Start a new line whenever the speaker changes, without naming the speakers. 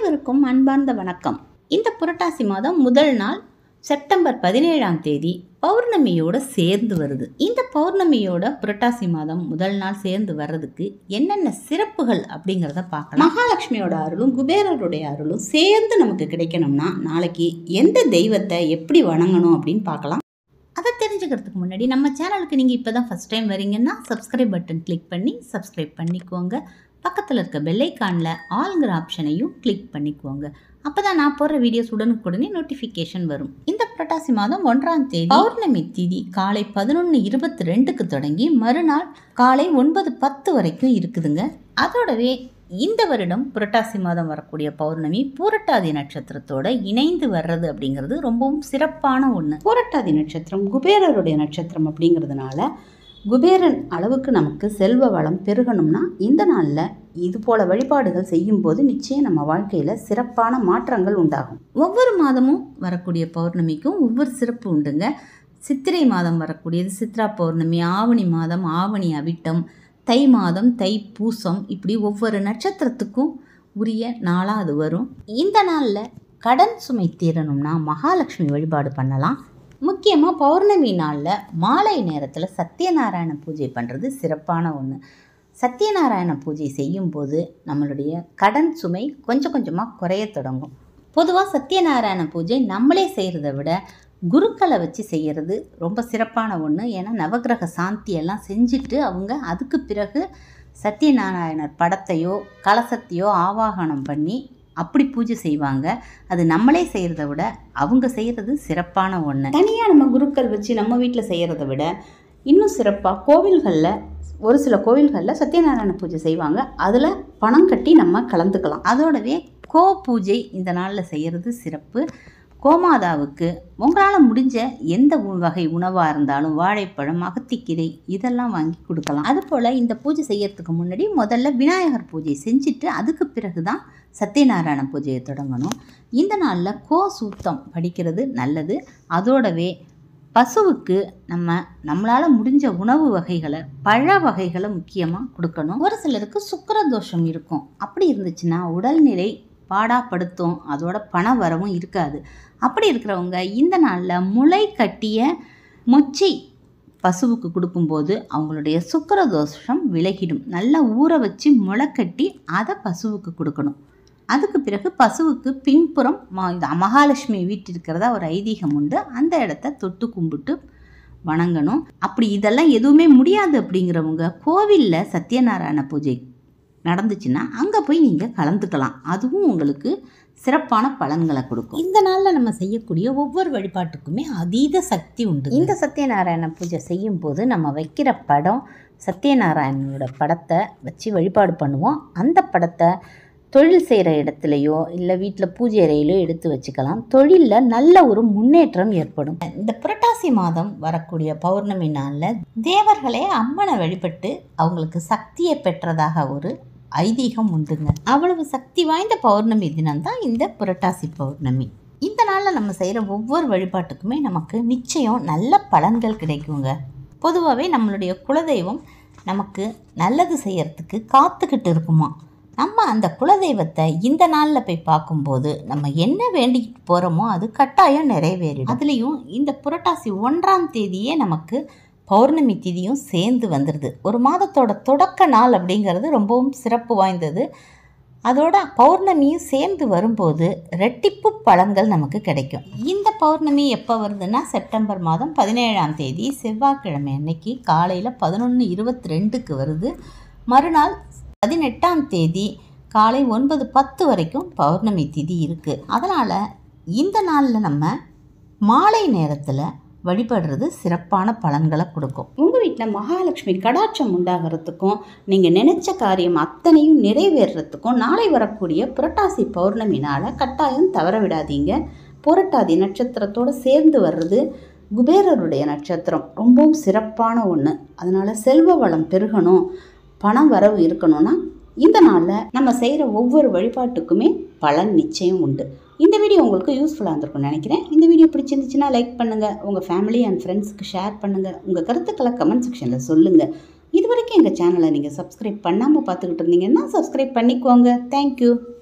அனைவருக்கும் அன்பார்ந்த வணக்கம் இந்த புரட்டாசி மாதம் முதல் நாள் செப்டம்பர் பதினேழாம் தேதி பௌர்ணமியோட சேர்ந்து வருது இந்த பௌர்ணமியோட புரட்டாசி மாதம் முதல் நாள் சேர்ந்து வர்றதுக்கு என்னென்ன சிறப்புகள் அப்படிங்கிறத பார்க்கலாம் மகாலட்சுமியோட அருளும் குபேரருடைய அருளும் சேர்ந்து நமக்கு கிடைக்கணும்னா நாளைக்கு எந்த தெய்வத்தை எப்படி வணங்கணும் அப்படின்னு பார்க்கலாம் அதை தெரிஞ்சுக்கிறதுக்கு முன்னாடி நம்ம சேனலுக்கு நீங்கள் இப்போ தான் ஃபஸ்ட் டைம் வரீங்கன்னா சப்ஸ்கிரைப் பட்டன் கிளிக் பண்ணி சப்ஸ்கிரைப் பண்ணிக்கோங்க பக்கத்தில் இருக்க பெல்லைக்கானில் ஆல்ங்கிற ஆப்ஷனையும் கிளிக் பண்ணிக்கோங்க அப்போ தான் நான் போடுற வீடியோஸ் உடனுக்குடனே நோட்டிஃபிகேஷன் வரும் இந்த புரட்டாசி மாதம் ஒன்றாம் தேதி பௌர்ணமி திதி காலை பதினொன்று இருபத்தி ரெண்டுக்கு தொடங்கி மறுநாள் காலை ஒன்பது பத்து வரைக்கும் இருக்குதுங்க அதோடவே இந்த வருடம் புரட்டாசி மாதம் வரக்கூடிய பௌர்ணமி பூரட்டாதி நட்சத்திரத்தோட இணைந்து வர்றது அப்படிங்கிறது ரொம்பவும் சிறப்பான ஒன்று பூரட்டாதி நட்சத்திரம் குபேரருடைய நட்சத்திரம் அப்படிங்கிறதுனால குபேரன் அளவுக்கு நமக்கு செல்வ வளம் பெருகணும்னா இந்த நாளில் இது போல வழிபாடுகள் செய்யும்போது நிச்சயம் நம்ம வாழ்க்கையில் சிறப்பான மாற்றங்கள் உண்டாகும் ஒவ்வொரு மாதமும் வரக்கூடிய பௌர்ணமிக்கும் ஒவ்வொரு சிறப்பு உண்டுங்க சித்திரை மாதம் வரக்கூடியது சித்ரா பௌர்ணமி ஆவணி மாதம் ஆவணி அவிட்டம் தை மாதம் தை பூசம் இப்படி ஒவ்வொரு நட்சத்திரத்துக்கும் உரிய நாளாக அது வரும் இந்த நாளில் கடன் சுமை தீரணும்னா மகாலட்சுமி வழிபாடு பண்ணலாம் முக்கியமாக பௌர்ணமி நாளில் மாலை நேரத்தில் சத்யநாராயண பூஜை பண்ணுறது சிறப்பான ஒன்று சத்யநாராயண பூஜை செய்யும்போது நம்மளுடைய கடன் சுமை கொஞ்சம் கொஞ்சமாக குறைய தொடங்கும் பொதுவாக சத்யநாராயண பூஜை நம்மளே செய்கிறத விட குருக்களை வச்சு செய்கிறது ரொம்ப சிறப்பான ஒன்று ஏன்னா நவகிரக சாந்தி எல்லாம் செஞ்சுட்டு அவங்க அதுக்கு பிறகு சத்யநாராயணர் படத்தையோ கலசத்தையோ ஆவாகனம் பண்ணி அப்படி பூஜை செய்வாங்க அது நம்மளே செய்கிறத விட அவங்க செய்கிறது சிறப்பான ஒன்று தனியாக நம்ம குருக்கள் வச்சு நம்ம வீட்டில் செய்கிறத விட இன்னும் சிறப்பாக கோவில்களில் ஒரு சில கோவில்களில் சத்யநாராயண பூஜை செய்வாங்க அதில் பணம் கட்டி நம்ம கலந்துக்கலாம் அதோடவே கோ பூஜை இந்த நாளில் செய்கிறது சிறப்பு கோமாதாவுக்கு உங்களால் முடிஞ்ச எந்த உ- வகை உணவாக இருந்தாலும் வாழைப்பழம் அகத்திக்கீரை இதெல்லாம் வாங்கி கொடுக்கலாம் அதுபோல் இந்த பூஜை செய்யறதுக்கு முன்னாடி முதல்ல விநாயகர் பூஜை செஞ்சுட்டு அதுக்கு பிறகு தான் சத்யநாராயண பூஜையை தொடங்கணும் இந்த நாளில் கோ சூத்தம் படிக்கிறது நல்லது அதோடவே பசுவுக்கு நம்ம நம்மளால் முடிஞ்ச உணவு வகைகளை பழ வகைகளை முக்கியமாக கொடுக்கணும் ஒரு சிலருக்கு சுக்கிர தோஷம் இருக்கும் அப்படி இருந்துச்சுன்னா உடல்நிலை பாடாப்படுத்தும் அதோட பண வரவும் இருக்காது அப்படி இருக்கிறவங்க இந்த நாளில் முளை கட்டிய மொச்சை பசுவுக்கு கொடுக்கும்போது அவங்களுடைய சுக்கிர தோஷம் விலகிடும் நல்லா ஊற வச்சு முளை கட்டி அதை பசுவுக்கு கொடுக்கணும் அதுக்கு பிறகு பசுவுக்கு பின்புறம் ம- இந்த மகாலட்சுமி வீட்டிருக்கிறதா ஒரு ஐதீகம் உண்டு அந்த இடத்த தொட்டு கும்பிட்டு வணங்கணும் அப்படி இதெல்லாம் எதுவுமே முடியாது அப்படிங்கிறவங்க கோவிலில் சத்யநாராயண பூஜை நடந்துச்சுன்னா அங்கே போய் நீங்கள் கலந்துக்கலாம் அதுவும் உங்களுக்கு சிறப்பான பலன்களை கொடுக்கும் இந்த நாளில் நம்ம செய்யக்கூடிய ஒவ்வொரு வழிபாட்டுக்குமே அதீத சக்தி உண்டு இந்த சத்யநாராயண பூஜை செய்யும்போது நம்ம வைக்கிற படம் சத்யநாராயணனோட படத்தை வச்சு வழிபாடு பண்ணுவோம் அந்த படத்தை தொழில் செய்கிற இடத்துலையோ இல்லை வீட்டில் பூஜை அறையிலோ எடுத்து வச்சுக்கலாம் தொழிலில் நல்ல ஒரு முன்னேற்றம் ஏற்படும் இந்த புரட்டாசி மாதம் வரக்கூடிய பௌர்ணமி நாளில் தேவர்களே அம்மனை வழிபட்டு அவங்களுக்கு சக்தியை பெற்றதாக ஒரு ஐதீகம் உண்டுங்க அவ்வளவு சக்தி வாய்ந்த பௌர்ணமி தினம்தான் இந்த புரட்டாசி பௌர்ணமி இந்த நாளில் நம்ம செய்கிற ஒவ்வொரு வழிபாட்டுக்குமே நமக்கு நிச்சயம் நல்ல பலன்கள் கிடைக்குங்க பொதுவாகவே நம்மளுடைய குலதெய்வம் நமக்கு நல்லது செய்யறதுக்கு காத்துக்கிட்டு இருக்குமா நம்ம அந்த குலதெய்வத்தை இந்த நாளில் போய் பார்க்கும்போது நம்ம என்ன வேண்டிக்கிட்டு போகிறோமோ அது கட்டாயம் நிறைவேறிடும் அதுலேயும் இந்த புரட்டாசி ஒன்றாம் தேதியே நமக்கு பௌர்ணமி திதியும் சேர்ந்து வந்துடுது ஒரு மாதத்தோட தொடக்க நாள் அப்படிங்கிறது ரொம்பவும் சிறப்பு வாய்ந்தது அதோட பௌர்ணமியும் சேர்ந்து வரும்போது ரெட்டிப்பு பலன்கள் நமக்கு கிடைக்கும் இந்த பௌர்ணமி எப்போ வருதுன்னா செப்டம்பர் மாதம் பதினேழாம் தேதி செவ்வாய்க்கிழமை அன்னைக்கு காலையில் பதினொன்று இருபத்தி ரெண்டுக்கு வருது மறுநாள் பதினெட்டாம் தேதி காலை ஒன்பது பத்து வரைக்கும் பௌர்ணமி திதி இருக்குது அதனால் இந்த நாளில் நம்ம மாலை நேரத்தில் வழிபடுறது சிறப்பான பலன்களை கொடுக்கும் உங்கள் வீட்டில் மகாலட்சுமி கடாட்சம் உண்டாகிறதுக்கும் நீங்கள் நினைச்ச காரியம் அத்தனையும் நிறைவேறதுக்கும் நாளை வரக்கூடிய புரட்டாசி பௌர்ணமி நாளை கட்டாயம் தவற விடாதீங்க புரட்டாதி நட்சத்திரத்தோடு சேர்ந்து வர்றது குபேரருடைய நட்சத்திரம் ரொம்பவும் சிறப்பான ஒன்று அதனால் செல்வ வளம் பெருகணும் பணம் வரவு இருக்கணும்னா இந்த நாளில் நம்ம செய்கிற ஒவ்வொரு வழிபாட்டுக்குமே பலன் நிச்சயம் உண்டு இந்த வீடியோ உங்களுக்கு யூஸ்ஃபுல்லாக இருந்திருக்கும்னு நினைக்கிறேன் இந்த வீடியோ பிடிச்சிருந்துச்சுன்னா லைக் பண்ணுங்கள் உங்கள் ஃபேமிலி அண்ட் ஃப்ரெண்ட்ஸுக்கு ஷேர் பண்ணுங்கள் உங்கள் கருத்துக்களை கமெண்ட் செக்ஷனில் சொல்லுங்கள் இது வரைக்கும் எங்கள் சேனலை நீங்கள் சப்ஸ்கிரைப் பண்ணாமல் பார்த்துக்கிட்டு இருந்தீங்கன்னா சப்ஸ்கிரைப் பண்ணிக்கோங்க தேங்க்யூ